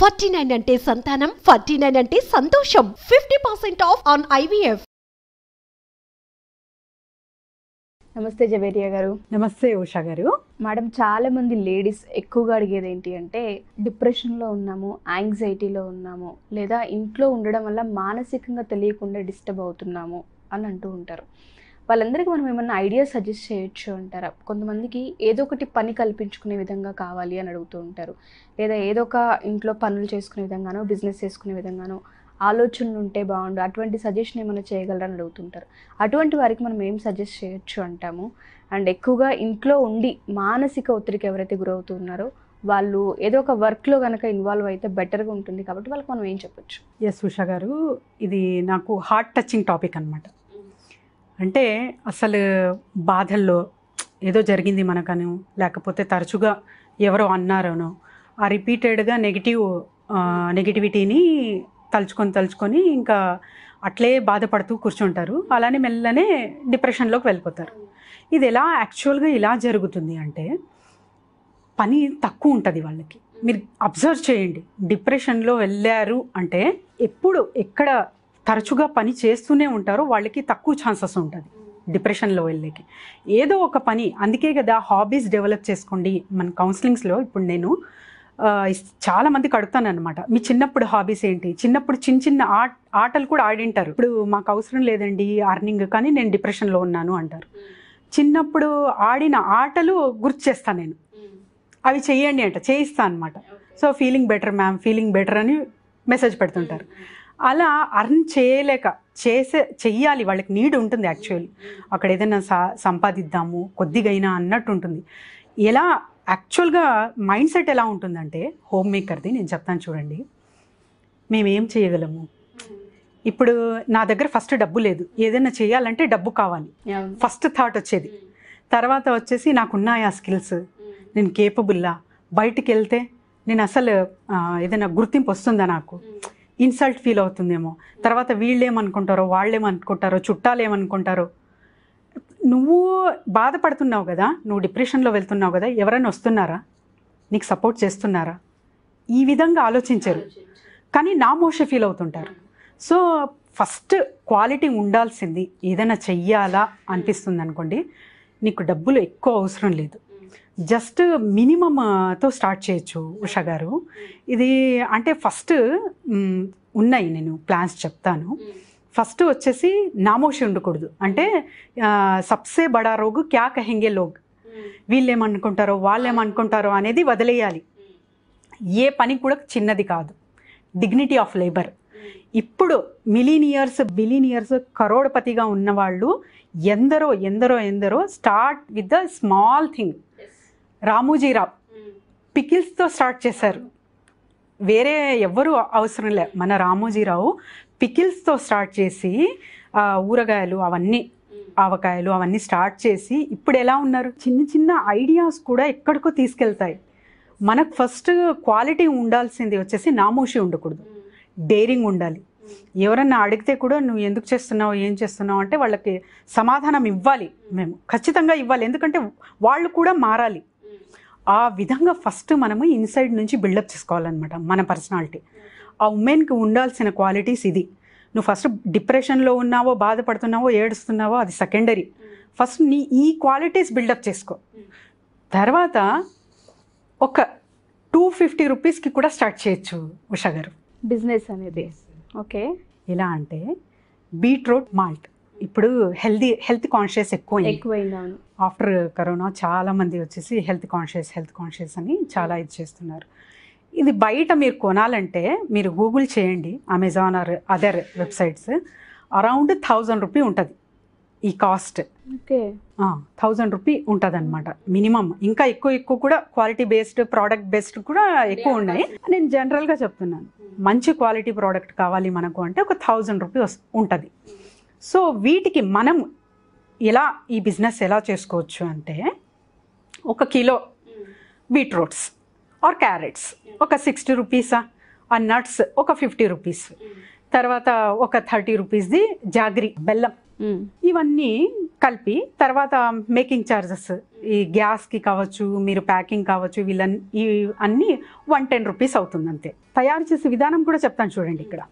Forty nine అంటే సంతానం forty nine అంటే సంతోషం fifty percent off on IVF నమస్తే జవేరియా గారు నమస్తే ఉషా గారు మేడం చాలా మంది లేడీస్ ఎక్కువగా అడిగేది ఏంటి అంటే డిప్రెషన్లో ఉన్నాము యాంగ్జైటీలో ఉన్నాము లేదా ఇంట్లో ఉండడం వల్ల మానసికంగా తెలియకుండా డిస్టర్బ్ అవుతున్నాము అని అంటూ ఉంటారు వాళ్ళందరికీ మనం ఏమన్నా ఐడియా సజెస్ట్ చేయొచ్చు అంటారా కొంతమందికి ఏదో ఒకటి పని కల్పించుకునే విధంగా కావాలి అని అడుగుతూ ఉంటారు లేదా ఏదో ఒక ఇంట్లో పనులు చేసుకునే విధంగానో బిజినెస్ చేసుకునే విధంగానో ఆలోచనలు ఉంటే బాగుండు అటువంటి సజెషన్ ఏమైనా చేయగలరని అడుగుతుంటారు అటువంటి వారికి మనం ఏం సజెస్ట్ చేయొచ్చు అంటాము అండ్ ఎక్కువగా ఇంట్లో ఉండి మానసిక ఒత్తిడికి ఎవరైతే గురవుతున్నారో వాళ్ళు ఏదో ఒక వర్క్లో కనుక ఇన్వాల్వ్ అయితే బెటర్గా ఉంటుంది కాబట్టి వాళ్ళకి మనం ఏం చెప్పొచ్చు ఎస్ ఉషా గారు ఇది నాకు హార్ట్ టచింగ్ టాపిక్ అనమాట అంటే అసలు బాధల్లో ఏదో జరిగింది మనకను లేకపోతే తరచుగా ఎవరో అన్నారనో ఆ రిపీటెడ్గా నెగిటివ్ నెగిటివిటీని తలుచుకొని తలుచుకొని ఇంకా అట్లే బాధపడుతూ కూర్చుంటారు అలానే మెల్లనే డిప్రెషన్లోకి వెళ్ళిపోతారు ఇది ఎలా యాక్చువల్గా ఇలా జరుగుతుంది అంటే పని తక్కువ ఉంటుంది వాళ్ళకి మీరు అబ్జర్వ్ చేయండి డిప్రెషన్లో వెళ్ళారు అంటే ఎప్పుడు ఎక్కడ తరచుగా పని చేస్తూనే ఉంటారో వాళ్ళకి తక్కువ ఛాన్సెస్ ఉంటుంది డిప్రెషన్లో వెళ్ళేకి ఏదో ఒక పని అందుకే కదా హాబీస్ డెవలప్ చేసుకోండి మన కౌన్సిలింగ్స్లో ఇప్పుడు నేను ఆ, ఇస్- చాలా మందికి అడుగుతాను అనమాట మీ చిన్నప్పుడు హాబీస్ ఏంటి చిన్నప్పుడు చిన్న చిన్న ఆట ఆటలు కూడా ఆడింటారు ఇప్పుడు మాకు అవసరం లేదండి అర్నింగ్ కానీ నేను డిప్రెషన్లో ఉన్నాను అంటారు చిన్నప్పుడు ఆడిన ఆటలు గుర్తు చేస్తాను నేను అవి చెయ్యండి అంట చేయిస్తా అనమాట so feeling better ma'am feeling better అని మెసేజ్ పెడుతుంటారు అలా అర్న్ చేయలేక చేసే చెయ్యాలి వాళ్ళకి నీడ్ ఉంటుంది యాక్చువల్లీ అక్కడ ఏదైనా సా సంపాదిద్దాము కొద్దిగైనా అన్నట్టు ఉంటుంది ఎలా యాక్చువల్గా మైండ్ సెట్ ఎలా ఉంటుందంటే హోమ్ మేకర్ది నేను చెప్తాను చూడండి మేము ఏం చేయగలము ఇప్పుడు నా దగ్గర ఫస్ట్ డబ్బు లేదు ఏదైనా చేయాలంటే డబ్బు కావాలి ఫస్ట్ థాట్ వచ్చేది తర్వాత వచ్చేసి నాకున్నాయి ఆ స్కిల్స్ నేను కేపబుల్లా బయటికి వెళ్తే నేను అసలు ఆ, ఏదైనా గుర్తింపు వస్తుందా నాకు ఇన్సల్ట్ ఫీల్ అవుతుందేమో తర్వాత వీళ్ళు ఏమనుకుంటారో వాళ్ళు ఏమనుకుంటారో చుట్టాలు ఏమనుకుంటారో నువ్వు బాధపడుతున్నావు కదా నువ్వు డిప్రెషన్లో వెళ్తున్నావు కదా ఎవరైనా వస్తున్నారా నీకు సపోర్ట్ చేస్తున్నారా ఈ విధంగా ఆలోచించరు కానీ నా మోష ఫీల్ అవుతుంటారు సో ఫస్ట్ క్వాలిటీ ఉండాల్సింది ఏదైనా చెయ్యాలా అనిపిస్తుంది అనుకోండి నీకు డబ్బులు ఎక్కువ అవసరం లేదు జస్ట్ మినిమమ్తో స్టార్ట్ చేయొచ్చు ఉషా గారు ఇది అంటే ఫస్ట్ మ్, ఉన్నాయి నేను ప్లాన్స్ చెప్తాను ఫస్ట్ వచ్చేసి నామోషి ఉండకూడదు అంటే ఆ, సబ్సే బడా రోగు క్యా కహెంగే లోగ్ వీళ్ళు ఏమనుకుంటారో వాళ్ళు ఏమనుకుంటారో అనేది వదిలేయాలి ఏ పని కూడా చిన్నది కాదు డిగ్నిటీ ఆఫ్ లేబర్ ఇప్పుడు మిలీనియర్స్ బిలీనియర్స్ కరోడపతిగా ఉన్నవాళ్ళు ఎందరో ఎందరో ఎందరో start with the small thing Ramoji Rao పికిల్స్తో స్టార్ట్ చేశారు వేరే ఎవ్వరూ అవసరం లే మన రామోజీరావు పికిల్స్తో స్టార్ట్ చేసి ఆ, ఊరగాయలు అవన్నీ ఆవకాయలు అవన్నీ స్టార్ట్ చేసి ఇప్పుడు ఎలా ఉన్నారు చిన్న చిన్న ఐడియాస్ కూడా ఎక్కడికో తీసుకెళ్తాయి మనకు ఫస్ట్ క్వాలిటీ ఉండాల్సింది వచ్చేసి నామోషి ఉండకూడదు డేరింగ్ ఉండాలి ఎవరన్నా అడిగితే కూడా నువ్వు ఎందుకు చేస్తున్నావు ఏం చేస్తున్నావు అంటే వాళ్ళకి సమాధానం ఇవ్వాలి మేము ఖచ్చితంగా ఇవ్వాలి ఎందుకంటే వాళ్ళు కూడా మారాలి ఆ విధంగా ఫస్ట్ మనము ఇన్సైడ్ నుంచి బిల్డప్ చేసుకోవాలన్నమాట మన పర్సనాలిటీ ఆ ఉమెన్కి ఉండాల్సిన క్వాలిటీస్ ఇది నువ్వు ఫస్ట్ డిప్రెషన్లో ఉన్నావో బాధపడుతున్నావో ఏడుస్తున్నావో అది సెకండరీ ఫస్ట్ నీ ఈ క్వాలిటీస్ బిల్డప్ చేసుకో తర్వాత ఒక టూ ఫిఫ్టీ రూపీస్కి కూడా స్టార్ట్ చేయొచ్చు ఉషా గారు బిజినెస్ అనేది ఓకే ఎలా అంటే బీట్రూట్ మాల్ట్ ఇప్పుడు హెల్దీ హెల్త్ కాన్షియస్ ఎక్కువ ఎక్కువైంది అవును ఆఫ్టర్ కరోనా చాలా మంది వచ్చేసి హెల్త్ కాన్షియస్ హెల్త్ కాన్షియస్ అని చాలా ఇది చేస్తున్నారు ఇది బయట మీరు కొనాలంటే మీరు గూగుల్ చేయండి Amazon or other websites around thousand rupee ఉంటుంది ఈ కాస్ట్ ఓకే థౌజండ్ రూపీ ఉంటుంది అనమాట మినిమం ఇంకా ఎక్కువ ఎక్కువ కూడా క్వాలిటీ బేస్డ్ ప్రోడక్ట్ బేస్డ్ కూడా ఎక్కువ ఉన్నాయి నేను జనరల్గా చెప్తున్నాను మంచి క్వాలిటీ ప్రోడక్ట్ కావాలి మనకు అంటే ఒక థౌజండ్ రూపీ వస్ ఉంటుంది సో వీటికి మనం ఎలా ఈ బిజినెస్ ఎలా చేసుకోవచ్చు అంటే ఒక కిలో బీట్రూట్స్ ఆర్ క్యారెట్స్ ఒక సిక్స్టీ రూపీసా ఆ నట్స్ ఒక ఫిఫ్టీ రూపీస్ తర్వాత ఒక థర్టీ రూపీస్ది జాగ్రీ బెల్లం ఇవన్నీ కలిపి తర్వాత మేకింగ్ ఛార్జెస్ ఈ గ్యాస్కి కావచ్చు మీరు ప్యాకింగ్ కావచ్చు వీళ్ళని ఈ అన్నీ వన్ టెన్ రూపీస్ అవుతుంది అంతే తయారు చేసే విధానం కూడా చెప్తాను చూడండి ఇక్కడ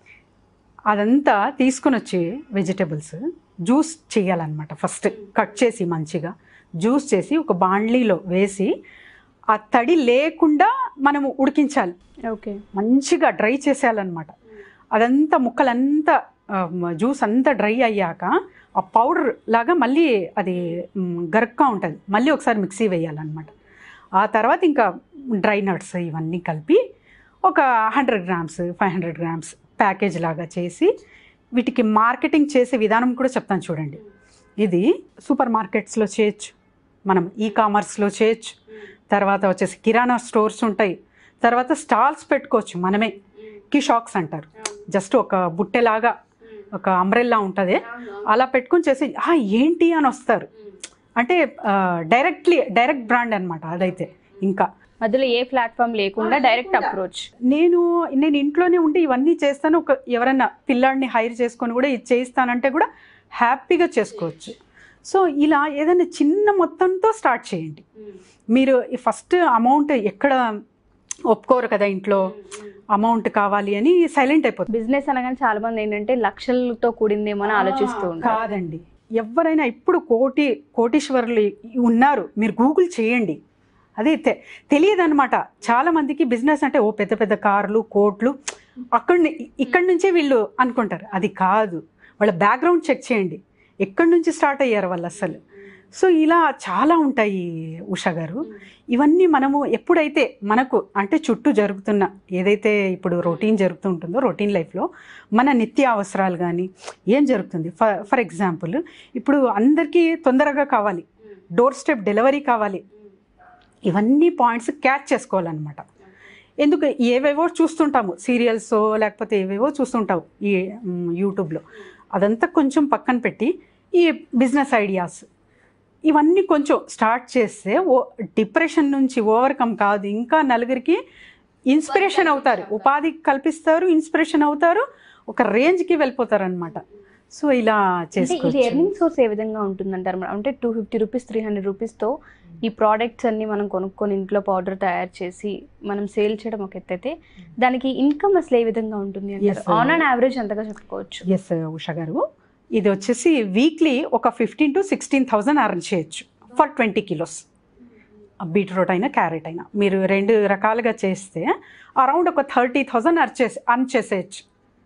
అదంతా తీసుకుని వచ్చి వెజిటేబుల్స్ జ్యూస్ చేయాలన్నమాట ఫస్ట్ కట్ చేసి మంచిగా జ్యూస్ చేసి ఒక బాండ్లీలో వేసి ఆ తడి లేకుండా మనము ఉడికించాలి ఓకే మంచిగా డ్రై చేసేయాలన్నమాట అదంతా ముక్కలంతా ఆ, జ్యూస్ అంతా డ్రై అయ్యాక ఆ పౌడర్ లాగా మళ్ళీ అది మ్, గరక్గా ఉంటుంది మళ్ళీ ఒకసారి మిక్సీ వేయాలన్నమాట ఆ తర్వాత ఇంకా డ్రై నట్స్ ఇవన్నీ కలిపి ఒక hundred grams five hundred grams package లాగా చేసి వీటికి మార్కెటింగ్ చేసే విధానం కూడా చెప్తాను చూడండి ఇది సూపర్ మార్కెట్స్లో చేయొచ్చు మనం ఈ కామర్స్లో చేయొచ్చు తర్వాత వచ్చేసి కిరాణా స్టోర్స్ ఉంటాయి తర్వాత స్టాల్స్ పెట్టుకోవచ్చు మనమే కిషాక్స్ అంటారు జస్ట్ ఒక బుట్టెలాగా ఒక అంబ్రెల్లా ఉంటుంది అలా పెట్టుకొని చేసి "ఆ, ఏంటి అని వస్తారు అంటే డైరెక్ట్లీ డైరెక్ట్ బ్రాండ్ అనమాట అదైతే ఇంకా మధ్యలో ఏ ప్లాట్ఫామ్ లేకుండా డైరెక్ట్ అప్రోచ్ నేను నేను ఇంట్లోనే ఉండి ఇవన్నీ చేస్తాను ఒక ఎవరైనా పిల్లాడిని హైర్ చేసుకొని కూడా ఇది చేయిస్తానంటే కూడా హ్యాపీగా చేసుకోవచ్చు సో ఇలా ఏదైనా చిన్న మొత్తంతో స్టార్ట్ చేయండి మీరు ఫస్ట్ అమౌంట్ ఎక్కడ ఒప్పుకోరు కదా ఇంట్లో అమౌంట్ కావాలి అని సైలెంట్ అయిపోతుంది బిజినెస్ అనగానే చాలా మంది ఏంటంటే లక్షలతో కూడిందేమో అని ఆలోచిస్తూ ఉంటారు కాదండి ఎవరైనా ఇప్పుడు కోటి కోటీశ్వరులు ఉన్నారు మీరు గూగుల్ చేయండి అదే తె- తెలియదన్నమాట చాలా మందికి బిజినెస్ అంటే ఓ పెద్ద పెద్ద కార్లు కోట్లు అక్కడి ఇక్కడి నుంచే వీళ్ళు అనుకుంటారు అది కాదు వాళ్ళ బ్యాక్గ్రౌండ్ చెక్ చేయండి ఎక్కడి నుంచి స్టార్ట్ అయ్యారు వాళ్ళు అసలు సో ఇలా చాలా ఉంటాయి ఉషా గారు ఇవన్నీ మనము ఎప్పుడైతే మనకు అంటే చుట్టూ జరుగుతున్న ఏదైతే ఇప్పుడు రొటీన్ జరుగుతుంటుందో రొటీన్ లైఫ్లో మన నిత్య అవసరాలు కానీ ఏం జరుగుతుంది ఫర్ ఫర్ ఎగ్జాంపుల్ ఇప్పుడు అందరికీ తొందరగా కావాలి డోర్ స్టెప్ డెలివరీ కావాలి ఇవన్నీ పాయింట్స్ క్యాచ్ చేసుకోవాలన్నమాట ఎందుకు ఏవేవో చూస్తుంటాము సీరియల్స్ లేకపోతే ఏవేవో చూస్తుంటావు ఈ మ్, యూట్యూబ్లో అదంతా కొంచెం పక్కన పెట్టి ఈ బిజినెస్ ఐడియాస్ ఇవన్నీ కొంచెం స్టార్ట్ చేస్తే ఓ డిప్రెషన్ నుంచి ఓవర్కమ్ కాదు ఇంకా నలుగురికి ఇన్స్పిరేషన్ అవుతారు ఉపాధి కల్పిస్తారు ఇన్స్పిరేషన్ అవుతారు ఒక రేంజ్కి వెళ్ళిపోతారు అనమాట సో ఇలా అంటే ఇది చేసుకోవచ్చు ఎర్నింగ్ సోర్స్ ఏ విధంగా ఉంటుందంటారు మేడం అంటే two fifty rupees three hundred రూపీస్తో ఈ ప్రోడక్ట్స్ అన్ని మనం కొనుక్కొని ఇంట్లో పౌడర్ తయారు చేసి మనం సేల్ చేయడం ఒక ఎత్తు అయితే దానికి ఇన్కమ్ అసలు ఏ విధంగా ఉంటుంది Yes, అంటారు sir. ఆన్ అండ్ యావరేజ్ ఎంతగా చెప్పుకోవచ్చు ఎస్ ఉషా గారు ఇది వచ్చేసి వీక్లీ ఒక fifteen to sixteen thousand earn చేయొచ్చు ఫర్ ట్వంటీ కిలోస్ బీట్రూట్ అయినా క్యారెట్ అయినా మీరు రెండు రకాలుగా చేస్తే అరౌండ్ ఒక థర్టీ థౌజండ్ అర్న్ చేసి అర్న్ చేసేయచ్చు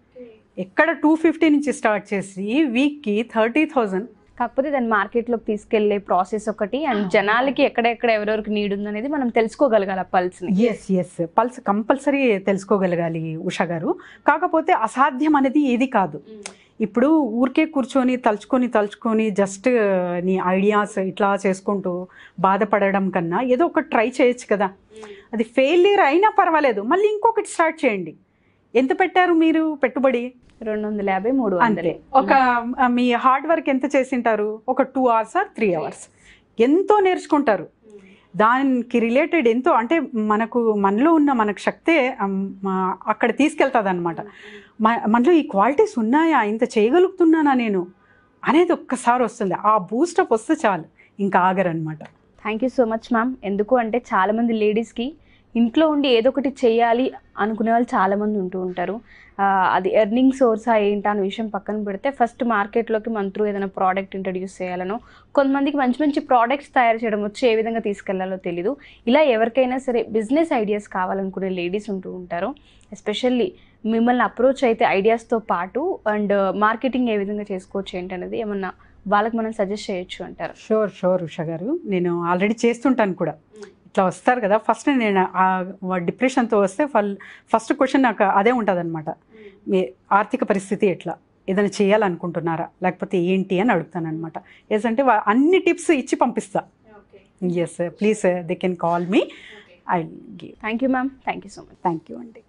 ఎక్కడ టూ ఫిఫ్టీ నుంచి స్టార్ట్ చేసి వీక్కి థర్టీ థౌజండ్ కాకపోతే దాన్ని మార్కెట్లోకి తీసుకెళ్లే ప్రాసెస్ ఒకటి అండ్ జనాలకి ఎక్కడెక్కడ ఎవరెవరికి నీడ్ ఉందనేది మనం తెలుసుకోగలగాలి ఆ పల్స్ని ఎస్ ఎస్ పల్స్ కంపల్సరీ తెలుసుకోగలగాలి ఉషా గారు కాకపోతే అసాధ్యం అనేది ఏది కాదు ఇప్పుడు ఊరికే కూర్చొని తలుచుకొని తలుచుకొని జస్ట్ నీ ఐడియాస్ ఇట్లా చేసుకుంటూ బాధపడడం కన్నా ఏదో ఒకటి ట్రై చేయొచ్చు కదా అది ఫెయిలియర్ అయినా పర్వాలేదు మళ్ళీ ఇంకొకటి స్టార్ట్ చేయండి ఎంత పెట్టారు మీరు పెట్టుబడి రెండు వందల యాభై మూడు అంతే వందలు ఒక ఆ, మీ హార్డ్ వర్క్ ఎంత చేసింటారు ఒక two hours or three hours ఎంతో నేర్చుకుంటారు దానికి రిలేటెడ్ ఎంతో అంటే మనకు మనలో ఉన్న మనకు శక్తే అమ్, మా- అక్కడ తీసుకెళ్తుంది అనమాట మనలో ఈ క్వాలిటీస్ ఉన్నాయా ఇంత చేయగలుగుతున్నానా నేను అనేది ఒక్కసారి వస్తుంది ఆ బూస్టప్ వస్తే చాలు ఇంకా ఆగరనమాట thank you so much ma'am ఎందుకు అంటే చాలా మంది లేడీస్కి ఇంట్లో ఉండి ఏదో ఒకటి చేయాలి అనుకునే వాళ్ళు చాలా మంది ఉంటూ ఉంటారు ఆ, అది ఎర్నింగ్ సోర్సా ఏంటా అనే విషయం పక్కన పెడితే ఫస్ట్ మార్కెట్లోకి మన త్రూ ఏదైనా ప్రోడక్ట్ ఇంట్రడ్యూస్ చేయాలనో కొంతమందికి మంచి మంచి ప్రోడక్ట్స్ తయారు చేయడం వచ్చి ఏ విధంగా తీసుకెళ్లాలో తెలీదు ఇలా ఎవరికైనా సరే బిజినెస్ ఐడియాస్ కావాలనుకునే లేడీస్ ఉంటూ ఉంటారు ఎస్పెషల్లీ మిమ్మల్ని అప్రోచ్ అయితే ఐడియాస్తో పాటు అండ్ మార్కెటింగ్ ఏ విధంగా చేసుకోవచ్చు ఏంటనేది ఏమన్నా వాళ్ళకి మనం సజెస్ట్ చేయొచ్చు అంటారు షూర్ షూర్ ఉషా గారు నేను ఆల్రెడీ చేస్తుంటాను కూడా ఇట్లా వస్తారు కదా ఫస్ట్ నేను ఆ డిప్రెషన్తో వస్తే ఫల్ ఫస్ట్ క్వశ్చన్ నాకు అదే ఉంటుంది అనమాట మీ ఆర్థిక పరిస్థితి ఎట్లా ఏదైనా చేయాలనుకుంటున్నారా లేకపోతే ఏంటి అని అడుగుతాను అనమాట ఎస్ అంటే వా- అన్ని టిప్స్ ఇచ్చి పంపిస్తా yes please they can call me I give thank you ma'am thank you so much thank you అండి